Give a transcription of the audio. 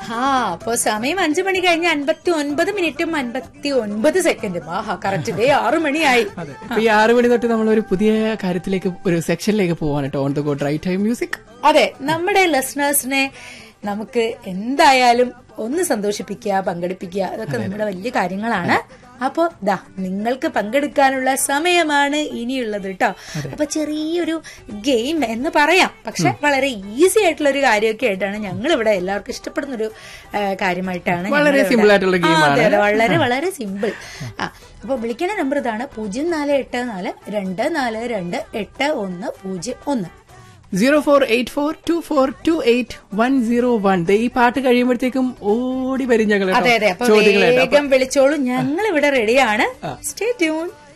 ആ അപ്പൊ സമയം അഞ്ചു മണി കഴിഞ്ഞ് അൻപത്തി ഒൻപത് മിനിറ്റും അൻപത്തി ഒൻപത് സെക്കൻഡും ആഹാ കറക്റ്റ് ഇതേ ആറു മണിയായി അതെ ഇപ്പൊ ഈ ആറ് മണി തൊട്ട് നമ്മൾ ഒരു പുതിയ കാര്യത്തിലേക്ക് ഒരു സെക്ഷനിലേക്ക് പോവാണ് കേട്ടോ on the go drive time music അതെ നമ്മുടെ ലിസണേഴ്സിനെ നമുക്ക് എന്തായാലും ഒന്ന് സന്തോഷിപ്പിക്കുക പങ്കെടുപ്പിക്കുക അതൊക്കെ നമ്മുടെ വലിയ കാര്യങ്ങളാണ് അപ്പോ ദാ നിങ്ങൾക്ക് പങ്കെടുക്കാനുള്ള സമയമാണ് ഇനിയുള്ളത് കേട്ടോ അപ്പൊ ചെറിയൊരു ഗെയിം എന്ന് പറയാം പക്ഷെ വളരെ ഈസി ആയിട്ടുള്ള ഒരു കാര്യമൊക്കെ ആയിട്ടാണ് ഞങ്ങൾ ഇവിടെ എല്ലാവർക്കും ഇഷ്ടപ്പെടുന്ന ഒരു ആ, കാര്യമായിട്ടാണ് വളരെ ഞങ്ങളിവിടെ- simple ആയിട്ടുള്ള ആ, game അതെ, ആണ്. അതെ, വളരെ വളരെ സിമ്പിൾ ആ അപ്പൊ വിളിക്കണ നമ്പർ ഇതാണ് പൂജ്യം നാല് എട്ട് നാല് രണ്ട് നാല് രണ്ട് എട്ട് ഒന്ന് പൂജ്യം ഒന്ന് zero four eight four two four two eight one zero one ഈ പാട്ട് കഴിയുമ്പോഴത്തേക്കും ഓടി വരും ഞങ്ങൾ അതെ അതെ അപ്പൊ വേഗം വിളിച്ചോളൂ ഞങ്ങൾ ഇവിടെ റെഡിയാണ് സ്റ്റേ ട്യൂൺ